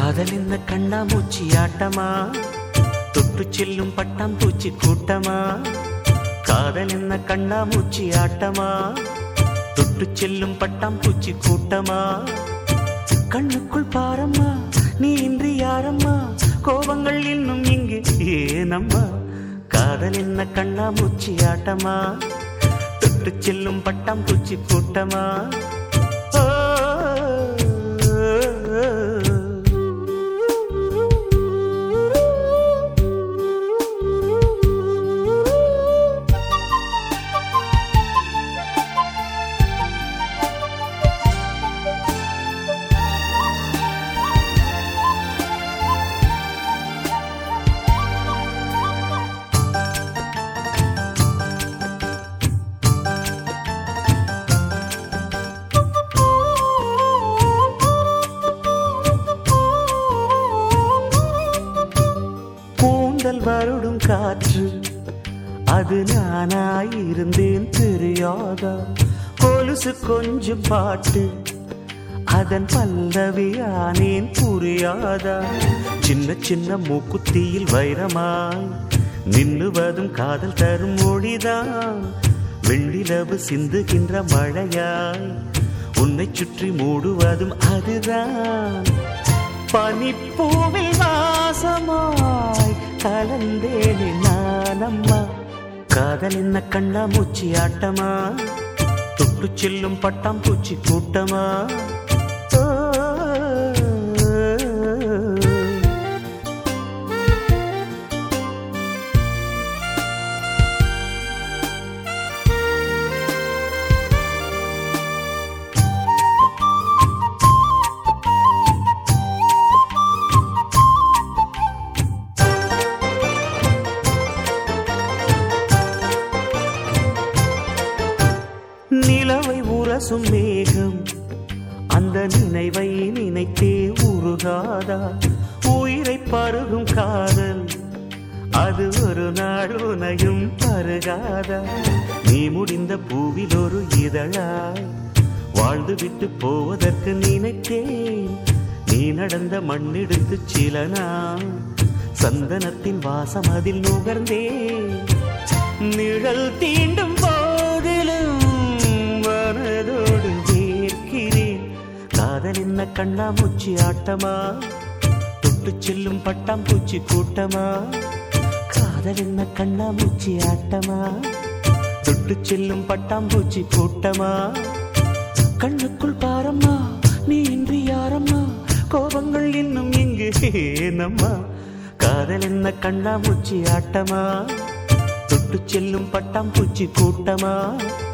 காதல் என்ன கண்ணாமூச்சி ஆட்டமா தொட்டு செல்லும் பட்டாம்பூச்சி கூட்டமா காதல் என்ன கண்ணாமூச்சி ஆட்டமா தொட்டு செல்லும் பட்டாம்பூச்சி கூட்டமா கண்ணுக்குள் பாரம்மா நீ இன்றி யாரம்மா கோபங்கள் இன்னும் இங்கு ஏனம்மா காதல் என்ன கண்ணாமூச்சி ஆட்டமா தொட்டு செல்லும் பட்டாம்பூச்சி கூட்டமா ஓ, கூந்தல் வருடும் காற்று அது நானாயிருந்தேன் தெரியாதா கொலுசு கொஞ்சம் பாட்டு அதன் பல்லவியானேன் புரியாதா சின்ன சின்ன மூக்குத்தியில் வைரமாய் நின்னுவதும் காதல் தரும் மொழிதான் வெண்ணிலவு சிந்துகின்ற மழையாய் உன்னை சுற்றி மூடுவதும் அதுதான் பனிப்பூவில் வாசமாய் கலந்தேனே நானம்மா காதல் என்ன கண்ணா மூச்சி ஆட்டமா தொட்டு செல்லும் பட்டாம்பூச்சி கூட்டமா ஓ, நிலவை உரசும் மேகம் அந்த நினைவை நினைத்தே உருகாதா உயிரை பருகும் காதல் அது ஒரு நாள் உனையும் பருகாதா நீ முடிந்த பூவில் ஒரு இதழாய் வாழ்ந்து விட்டு போவதற்கு நினைத்தேன் நீ நடந்த மண்ணெடுத்து சில நாள் சந்தனத்தின் வாசம் அதில் நுகர்ந்தேன் நிழல் தீண்டும் போதிலும் மனதோடு வேர்க்கிறேன் காதல் என்ன கண்ணாமூச்சி ஆட்டமா தொட்டு செல்லும் பட்டாம்பூச்சி கூட்டமா காதல் என்ன கண்ணாமூச்சி ஆட்டமா தொட்டு செல்லும் பட்டாம்பூச்சி கூட்டமா கண்ணுக்குள் பாரம்மா நீ இன்றி யாரம்மா கோபங்கள் இன்னும் இங்கு ஏனம்மா காதல் என்ன கண்ணாமூச்சி ஆட்டமா தொட்டு செல்லும் பட்டாம்பூச்சி கூட்டமா